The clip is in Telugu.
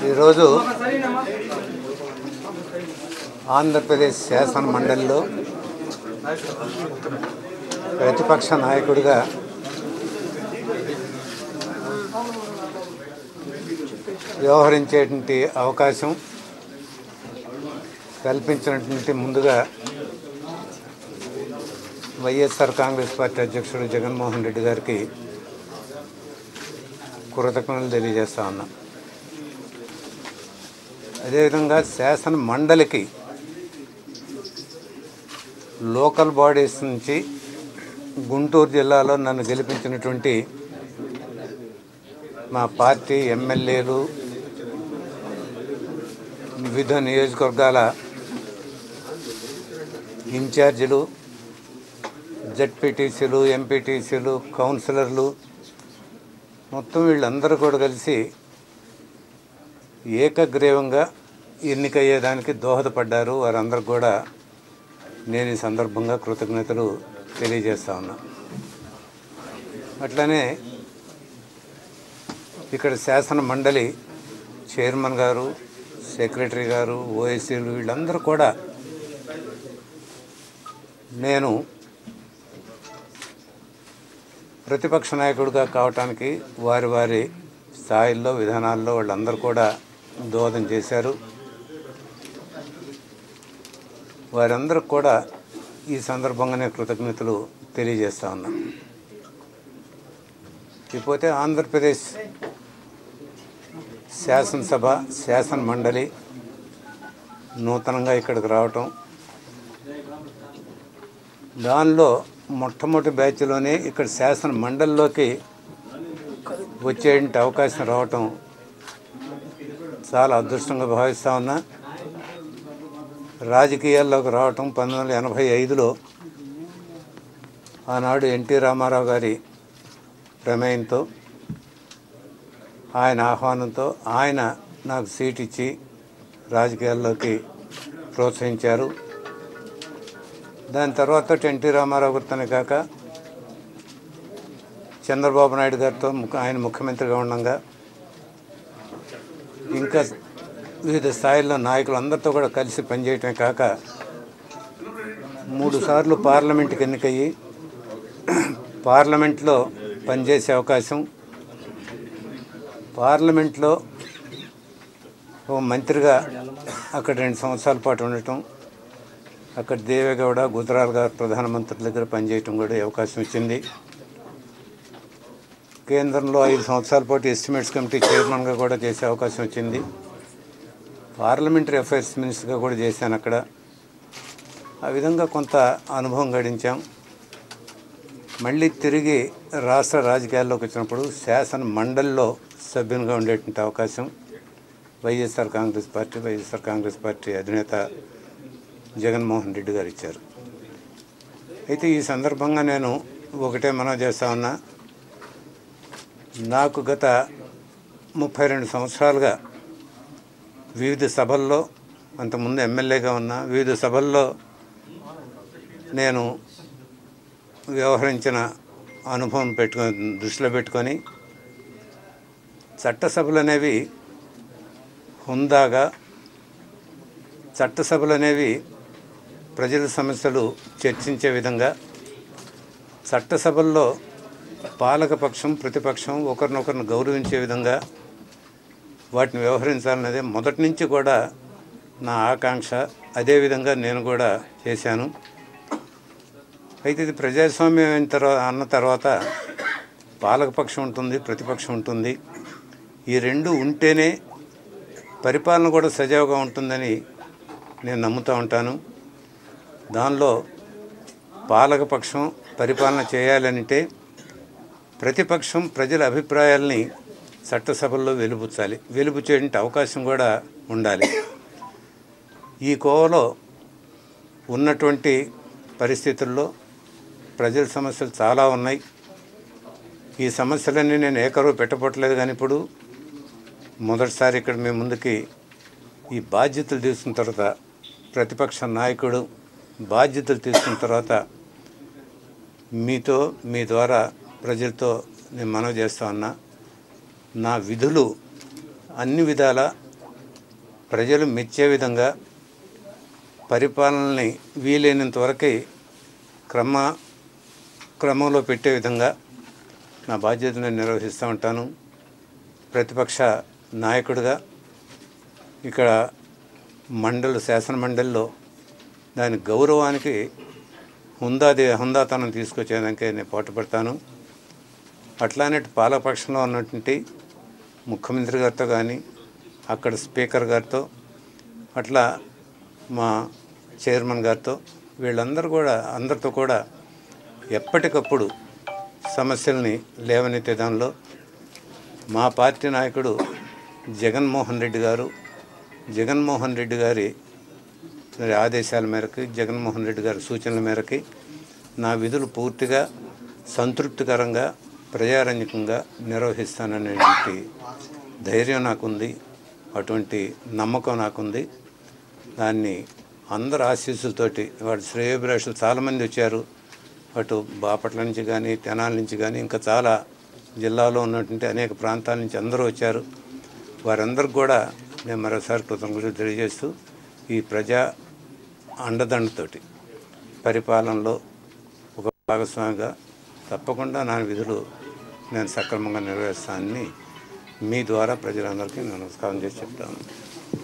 ఈరోజు ఆంధ్రప్రదేశ్ శాసన మండలిలో ప్రతిపక్ష నాయకుడిగా వ్యవహరించేటువంటి అవకాశం కల్పించినటువంటి ముందుగా వైఎస్ఆర్ కాంగ్రెస్ పార్టీ అధ్యక్షుడు జగన్మోహన్ రెడ్డి గారికి కృతజ్ఞతలు తెలియజేస్తా ఉన్నా అదేవిధంగా శాసన మండలికి లోకల్ బాడీస్ నుంచి గుంటూరు జిల్లాలో నన్ను గెలిపించినటువంటి మా పార్టీ ఎమ్మెల్యేలు వివిధ నియోజకవర్గాల ఇన్ఛార్జీలు జడ్పీటీసీలు ఎంపీటీసీలు కౌన్సిలర్లు మొత్తం వీళ్ళందరూ కూడా కలిసి ఏకగ్రీవంగా ఎన్నికయ్యేదానికి దోహదపడ్డారు వారందరికి కూడా నేను ఈ సందర్భంగా కృతజ్ఞతలు తెలియజేస్తా ఉన్నా అట్లనే ఇక్కడ శాసన మండలి చైర్మన్ గారు సెక్రటరీ గారు ఓఎస్సీలు వీళ్ళందరూ కూడా నేను ప్రతిపక్ష నాయకుడిగా కావటానికి వారి వారి స్థాయిల్లో విధానాల్లో వాళ్ళందరూ కూడా దోహదం చేశారు వారందరికి కూడా ఈ సందర్భంగానే కృతజ్ఞతలు తెలియజేస్తా ఉన్నా ఇకపోతే ఆంధ్రప్రదేశ్ శాసనసభ శాసన మండలి నూతనంగా ఇక్కడికి రావటం దానిలో మొట్టమొదటి బ్యాచ్లోనే ఇక్కడ శాసన మండలిలోకి వచ్చేటువంటి అవకాశం రావటం చాలా అదృష్టంగా భావిస్తా ఉన్నా రాజకీయాల్లోకి రావటం పంతొమ్మిది వందల ఎనభై ఐదులో ఆనాడు ఎన్టీ రామారావు గారి ప్రమేయంతో ఆయన ఆహ్వానంతో ఆయన నాకు సీట్ ఇచ్చి రాజకీయాల్లోకి ప్రోత్సహించారు దాని తర్వాత ఎన్టీ రామారావు గారితోనే కాక చంద్రబాబు నాయుడు గారితో ముఖ్య- ఆయన ముఖ్యమంత్రిగా ఉండగా ఇంకా వివిధ స్థాయిల్లో నాయకులందరితో కూడా కలిసి పనిచేయటమే కాక మూడు సార్లు పార్లమెంట్కి ఎన్నికయ్యి పార్లమెంట్లో పనిచేసే అవకాశం పార్లమెంట్లో ఓ మంత్రిగా అక్కడ రెండు సంవత్సరాల పాటు ఉండటం అక్కడ దేవేగౌడ గుజరాల్ గారు ప్రధానమంత్రి దగ్గర పనిచేయటం కూడా ఈ అవకాశం వచ్చింది కేంద్రంలో ఐదు సంవత్సరాల పాటు ఎస్టిమేట్స్ కమిటీ చైర్మన్గా కూడా చేసే అవకాశం వచ్చింది పార్లమెంటరీ అఫైర్స్ మినిస్టర్గా కూడా చేశాను అక్కడ ఆ విధంగా కొంత అనుభవం గడించాం మళ్ళీ తిరిగి రాష్ట్ర రాజకీయాల్లోకి వచ్చినప్పుడు శాసన మండలిలో సభ్యునిగా ఉండేటువంటి అవకాశం వైఎస్ఆర్ కాంగ్రెస్ పార్టీ వైఎస్ఆర్ కాంగ్రెస్ పార్టీ అధినేత జగన్మోహన్ రెడ్డి గారు ఇచ్చారు అయితే ఈ సందర్భంగా నేను ఒకటే మనం చేస్తా ఉన్నా నాకు గత ముప్పై రెండు సంవత్సరాలుగా వివిధ సభల్లో అంతకుముందు ఎమ్మెల్యేగా ఉన్నా వివిధ సభల్లో నేను వ్యవహరించిన అనుభవం పెట్టుకొని దృష్టిలో పెట్టుకొని చట్టసభలు అనేవి హుందాగా చట్టసభలు అనేవి ప్రజల సమస్యలు చర్చించే విధంగా చట్టసభల్లో పాలకపక్షం ప్రతిపక్షం ఒకరినొకరిని గౌరవించే విధంగా వాటిని వ్యవహరించాలన్నదే మొదటి నుంచి కూడా నా ఆకాంక్ష అదేవిధంగా నేను కూడా చేశాను అయితే ఇది ప్రజాస్వామ్యం అయిన తర్వాత అన్న తర్వాత పాలకపక్షం ఉంటుంది ప్రతిపక్షం ఉంటుంది ఈ రెండు ఉంటేనే పరిపాలన కూడా సజావుగా ఉంటుందని నేను నమ్ముతూ ఉంటాను దానిలో పాలకపక్షం పరిపాలన చేయాలంటే ప్రతిపక్షం ప్రజల అభిప్రాయాల్ని చట్టసభల్లో వెలుబుచ్చాలి వెలుబుచ్చేటువంటి అవకాశం కూడా ఉండాలి ఈ కోవలో ఉన్నటువంటి పరిస్థితుల్లో ప్రజల సమస్యలు చాలా ఉన్నాయి ఈ సమస్యలన్నీ నేను ఏకరువు పెట్టబట్టలేదు కానీ ఇప్పుడు మొదటిసారి ఇక్కడ మీ ముందుకి ఈ బాధ్యతలు తీసుకున్న తర్వాత ప్రతిపక్ష నాయకుడు బాధ్యతలు తీసుకున్న తర్వాత మీతో మీ ద్వారా ప్రజలతో నేను మనవి చేస్తా ఉన్నా నా విధులు అన్ని విధాల ప్రజలు మెచ్చే విధంగా పరిపాలనని వీలైనంత వరకు క్రమ క్రమంలో పెట్టే విధంగా నా బాధ్యతను నేను నిర్వహిస్తూ ఉంటాను ప్రతిపక్ష నాయకుడిగా ఇక్కడ మండలి శాసన మండలిలో దాని గౌరవానికి హుందాది హుందాతనం తీసుకొచ్చేదానికి నేను పాటుపడతాను అట్లానే పాలపక్షంలో ఉన్నటువంటి ముఖ్యమంత్రి గారితో కానీ అక్కడ స్పీకర్ గారితో అట్లా మా చైర్మన్ గారితో వీళ్ళందరూ కూడా అందరితో కూడా ఎప్పటికప్పుడు సమస్యల్ని లేవనెత్తే దానిలో మా పార్టీ నాయకుడు జగన్మోహన్ రెడ్డి గారు జగన్మోహన్ రెడ్డి గారి మరి ఆదేశాల మేరకు జగన్మోహన్ రెడ్డి గారి సూచనల మేరకి నా విధులు పూర్తిగా సంతృప్తికరంగా ప్రజారంజకంగా నిర్వహిస్తాననేటువంటి ధైర్యం నాకుంది అటువంటి నమ్మకం నాకుంది దాన్ని అందరు ఆశీస్సులతోటి వాడు శ్రేయోభిలాషులు చాలామంది వచ్చారు అటు బాపట్ల నుంచి కానీ తెనాల నుంచి కానీ ఇంకా చాలా జిల్లాలో ఉన్నటువంటి అనేక ప్రాంతాల నుంచి అందరూ వచ్చారు వారందరికి కూడా నేను మరోసారి కృతజ్ఞతలు తెలియజేస్తూ ఈ ప్రజా అండదండతోటి పరిపాలనలో ఒక భాగస్వామిగా తప్పకుండా నా విధులు నేను సక్రమంగా నెరవేరుస్తానని మీ ద్వారా ప్రజలందరికీ నేను నమస్కారం చేసి చెప్తాను